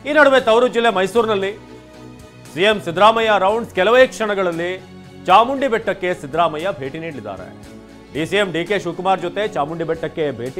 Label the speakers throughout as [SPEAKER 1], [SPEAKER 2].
[SPEAKER 1] ಈ ನಡುವೆ ತವರು ಜಿಲ್ಲೆ ಮೈಸೂರಿನಲ್ಲಿ ಸಿಎಂ ಸಿದ್ದರಾಮಯ್ಯ ರೌಂಡ್ಸ್ ಕೆಲವೇ ಕ್ಷಣಗಳಲ್ಲಿ ಚಾಮುಂಡಿ ಬೆಟ್ಟಕ್ಕೆ ಸಿದ್ದರಾಮಯ್ಯ ಭೇಟಿ ನೀಡಲಿದ್ದಾರೆ ಡಿಸಿಎಂ ಡಿಕೆ ಶಿವಕುಮಾರ್ ಜೊತೆ ಚಾಮುಂಡಿ ಬೆಟ್ಟಕ್ಕೆ ಭೇಟಿ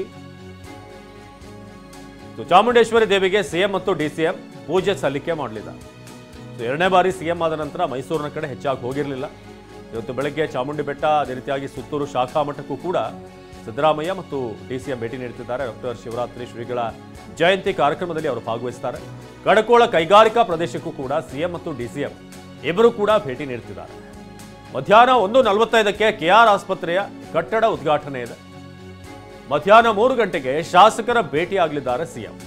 [SPEAKER 1] ಸೊ ಚಾಮುಂಡೇಶ್ವರಿ ದೇವಿಗೆ ಸಿಎಂ ಮತ್ತು ಡಿಸಿಎಂ ಪೂಜೆ ಸಲ್ಲಿಕೆ ಮಾಡಲಿದ್ದಾರೆ ಸೊ ಎರಡನೇ ಬಾರಿ ಸಿಎಂ ಆದ ನಂತರ ಮೈಸೂರಿನ ಕಡೆ ಹೆಚ್ಚಾಗಿ ಹೋಗಿರಲಿಲ್ಲ ಇವತ್ತು ಬೆಳಗ್ಗೆ ಚಾಮುಂಡಿ ಬೆಟ್ಟ ಅದೇ ರೀತಿಯಾಗಿ ಸುತ್ತೂರು ಶಾಖಾ ಮಠಕ್ಕೂ ಕೂಡ ಸಿದ್ದರಾಮಯ್ಯ ಮತ್ತು ಡಿಸಿಎಂ ಭೇಟಿ ನೀಡುತ್ತಿದ್ದಾರೆ ಡಾಕ್ಟರ್ ಶಿವರಾತ್ರಿ ಶ್ರೀಗಳ ಜಯಂತಿ ಕಾರ್ಯಕ್ರಮದಲ್ಲಿ ಅವರು ಭಾಗವಹಿಸುತ್ತಾರೆ ಕಡಕೋಳ ಕೈಗಾರಿಕಾ ಪ್ರದೇಶಕ್ಕೂ ಕೂಡ ಸಿಎಂ ಮತ್ತು ಡಿಸಿಎಂ ಇಬ್ಬರು ಕೂಡ ಭೇಟಿ ನೀಡುತ್ತಿದ್ದಾರೆ ಮಧ್ಯಾಹ್ನ ಒಂದು ನಲವತ್ತೈದಕ್ಕೆ ಕೆಆರ್ ಆಸ್ಪತ್ರೆಯ ಕಟ್ಟಡ ಉದ್ಘಾಟನೆ ಇದೆ ಮಧ್ಯಾಹ್ನ ಮೂರು ಗಂಟೆಗೆ ಶಾಸಕರ ಭೇಟಿಯಾಗಲಿದ್ದಾರೆ ಸಿಎಂ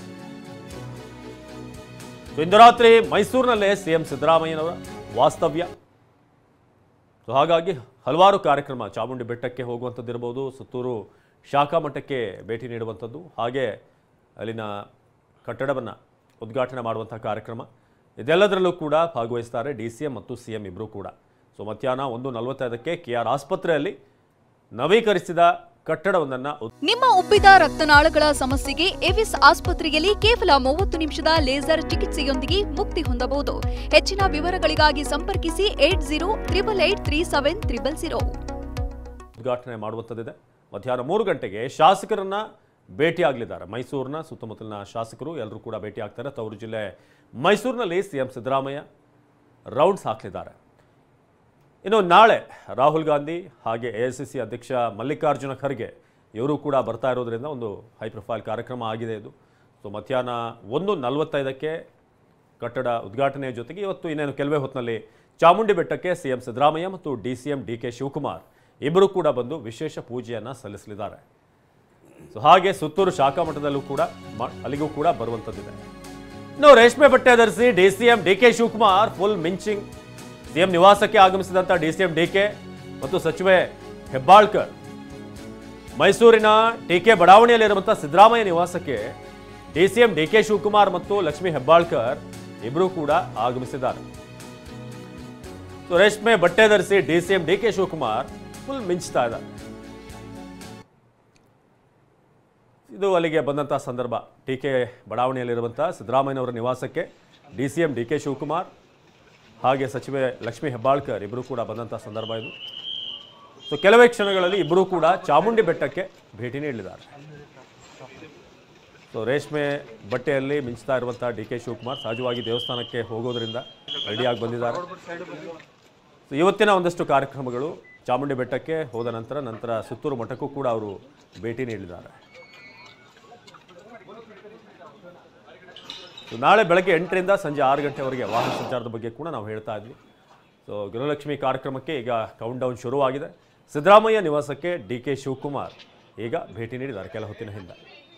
[SPEAKER 1] ಸೊ ಇಂದು ರಾತ್ರಿ ಮೈಸೂರಿನಲ್ಲೇ ಸಿಎಂ ಸಿದ್ದರಾಮಯ್ಯನವರ ವಾಸ್ತವ್ಯ ಸೊ ಹಾಗಾಗಿ ಹಲವಾರು ಕಾರ್ಯಕ್ರಮ ಚಾಮುಂಡಿ ಬೆಟ್ಟಕ್ಕೆ ಹೋಗುವಂಥದ್ದಿರ್ಬೋದು ಸುತ್ತೂರು ಶಾಖಾ ಮಠಕ್ಕೆ ಭೇಟಿ ನೀಡುವಂಥದ್ದು ಹಾಗೆ ಅಲ್ಲಿನ ಕಟ್ಟಡವನ್ನು ಉದ್ಘಾಟನೆ ಮಾಡುವಂಥ ಕಾರ್ಯಕ್ರಮ ಇದೆಲ್ಲದರಲ್ಲೂ ಕೂಡ ಭಾಗವಹಿಸ್ತಾರೆ ಡಿ ಸಿ ಎಂ ಮತ್ತು ಸಿ ಎಂ ಇಬ್ಬರು ಕೂಡ ಸೊ ಮಧ್ಯಾಹ್ನ ಒಂದು ನಲವತ್ತೈದಕ್ಕೆ ಕೆ ಆರ್ ಆಸ್ಪತ್ರೆಯಲ್ಲಿ ನವೀಕರಿಸಿದ ಕಟ್ಟಡವೊಂದನ್ನು
[SPEAKER 2] ನಿಮ್ಮ ಉಬ್ಬಿದ ರಕ್ತನಾಳಗಳ ಸಮಸ್ಯೆಗೆ ಎವಿಸ್ ಆಸ್ಪತ್ರೆಯಲ್ಲಿ ಕೇವಲ ಮೂವತ್ತು ನಿಮಿಷದ ಲೇಸರ್ ಚಿಕಿತ್ಸೆಯೊಂದಿಗೆ ಮುಕ್ತಿ ಹೊಂದಬಹುದು ಹೆಚ್ಚಿನ ವಿವರಗಳಿಗಾಗಿ ಸಂಪರ್ಕಿಸಿ eight zero triple eight three seven triple zero
[SPEAKER 1] ಉದ್ಘಾಟನೆ ಮಾಡುವಂಥದ್ದಿದೆ ಮಧ್ಯಾಹ್ನ ಮೂರು ಗಂಟೆಗೆ ಶಾಸಕರನ್ನ ಭೇಟಿಯಾಗಲಿದ್ದಾರೆ ಮೈಸೂರಿನ ಸುತ್ತಮುತ್ತಲಿನ ಶಾಸಕರು ಎಲ್ಲರೂ ಕೂಡ ಭೇಟಿ ಆಗ್ತಾರೆ ತವರು ಜಿಲ್ಲೆ ಮೈಸೂರಿನಲ್ಲಿ ಸಿಎಂ ಸಿದ್ದರಾಮಯ್ಯ ರೌಂಡ್ಸ್ ಹಾಕಲಿದ್ದಾರೆ ಇನ್ನು ನಾಳೆ ರಾಹುಲ್ ಗಾಂಧಿ ಹಾಗೆ ಎ ಸಿ ಸಿ ಅಧ್ಯಕ್ಷ ಮಲ್ಲಿಕಾರ್ಜುನ ಖರ್ಗೆ ಇವರು ಕೂಡ ಬರ್ತಾ ಇರೋದ್ರಿಂದ ಒಂದು ಹೈ ಪ್ರೊಫೈಲ್ ಕಾರ್ಯಕ್ರಮ ಆಗಿದೆ ಇದು ಸೊ ಮಧ್ಯಾಹ್ನ ಒಂದು ನಲವತ್ತೈದಕ್ಕೆ ಕಟ್ಟಡ ಉದ್ಘಾಟನೆಯ ಜೊತೆಗೆ ಇವತ್ತು ಇನ್ನೇನು ಕೆಲವೇ ಹೊತ್ತಿನಲ್ಲಿ ಚಾಮುಂಡಿ ಬೆಟ್ಟಕ್ಕೆ ಸಿಎಂ ಸಿದ್ದರಾಮಯ್ಯ ಮತ್ತು D C M D K Shivakumar ಇಬ್ಬರು ಕೂಡ ಬಂದು ವಿಶೇಷ ಪೂಜೆಯನ್ನು ಸಲ್ಲಿಸಲಿದ್ದಾರೆ ಸೊ ಹಾಗೆ ಸುತ್ತೂರು ಶಾಖಾ ಮಠದಲ್ಲೂ ಕೂಡ ಮ- ಅಲ್ಲಿಗೂ ಕೂಡ ಬರುವಂಥದ್ದಿದೆ ಇನ್ನು ರೇಷ್ಮೆ ಬಟ್ಟೆ ಧರಿಸಿ D C M D K Shivakumar full ಮಿಂಚಿಂಗ್ ಸಿಎಂ ನಿವಾಸಕ್ಕೆ ಆಗಮಿಸಿದಂಥ D C M D K ಮತ್ತು ಸಚಿವೆ ಹೆಬ್ಬಾಳ್ಕರ್ ಮೈಸೂರಿನ ಟಿ ಕೆ ಬಡಾವಣೆಯಲ್ಲಿರುವಂಥ ಸಿದ್ದರಾಮಯ್ಯ ನಿವಾಸಕ್ಕೆ D C M D K Shivakumar ಮತ್ತು ಲಕ್ಷ್ಮೀ ಹೆಬ್ಬಾಳ್ಕರ್ ಇಬ್ಬರೂ ಕೂಡ ಆಗಮಿಸಿದ್ದಾರೆ ಸೊ ರೇಷ್ಮೆ ಬಟ್ಟೆ ಧರಿಸಿ D C M D K Shivakumar full ಮಿಂಚ್ತಾ ಇದ್ದಾರೆ ಇದು ಅಲ್ಲಿಗೆ ಬಂದಂಥ ಸಂದರ್ಭ ಟಿ ಕೆ ಬಡಾವಣೆಯಲ್ಲಿರುವಂಥ ಸಿದ್ದರಾಮಯ್ಯನವರ ನಿವಾಸಕ್ಕೆ D C M D K Shivakumar ಹಾಗೆ ಸಚಿವೆ ಲಕ್ಷ್ಮೀ ಹೆಬ್ಬಾಳ್ಕರ್ ಇಬ್ಬರು ಕೂಡ ಬಂದಂಥ ಸಂದರ್ಭ ಇದು ಸೊ ಕೆಲವೇ ಕ್ಷಣಗಳಲ್ಲಿ ಇಬ್ಬರೂ ಕೂಡ ಚಾಮುಂಡಿ ಬೆಟ್ಟಕ್ಕೆ ಭೇಟಿ ನೀಡಲಿದ್ದಾರೆ ಸೊ ರೇಷ್ಮೆ ಬಟ್ಟೆಯಲ್ಲಿ ಮಿಂಚ್ತಾ ಇರುವಂಥ ಡಿ ಕೆ ಶಿವಕುಮಾರ್ ಸಹಜವಾಗಿ ದೇವಸ್ಥಾನಕ್ಕೆ ಹೋಗೋದ್ರಿಂದ ರೆಡಿಯಾಗಿ ಬಂದಿದ್ದಾರೆ ಸೊ ಇವತ್ತಿನ ಒಂದಷ್ಟು ಕಾರ್ಯಕ್ರಮಗಳು ಚಾಮುಂಡಿ ಬೆಟ್ಟಕ್ಕೆ ಹೋದ ನಂತರ ನಂತರ ಸುತ್ತೂರು ಮಠಕ್ಕೂ ಕೂಡ ಅವರು ಭೇಟಿ ನೀಡಲಿದ್ದಾರೆ ಸೊ ನಾಳೆ ಬೆಳಗ್ಗೆ ಎಂಟರಿಂದ ಸಂಜೆ ಆರು ಗಂಟೆವರೆಗೆ ವಾಹನ ಸಂಚಾರದ ಬಗ್ಗೆ ಕೂಡ ನಾವು ಹೇಳ್ತಾ ಇದ್ವಿ ಸೊ ಗೃಹಲಕ್ಷ್ಮಿ ಕಾರ್ಯಕ್ರಮಕ್ಕೆ ಈಗ ಕೌಂಟ್ ಡೌನ್ ಶುರುವಾಗಿದೆ ಸಿದ್ದರಾಮಯ್ಯ ನಿವಾಸಕ್ಕೆ ಡಿ ಕೆ ಶಿವಕುಮಾರ್ ಈಗ ಭೇಟಿ ನೀಡಿದ್ದಾರೆ ಕೆಲ ಹೊತ್ತಿನ ಹಿಂದೆ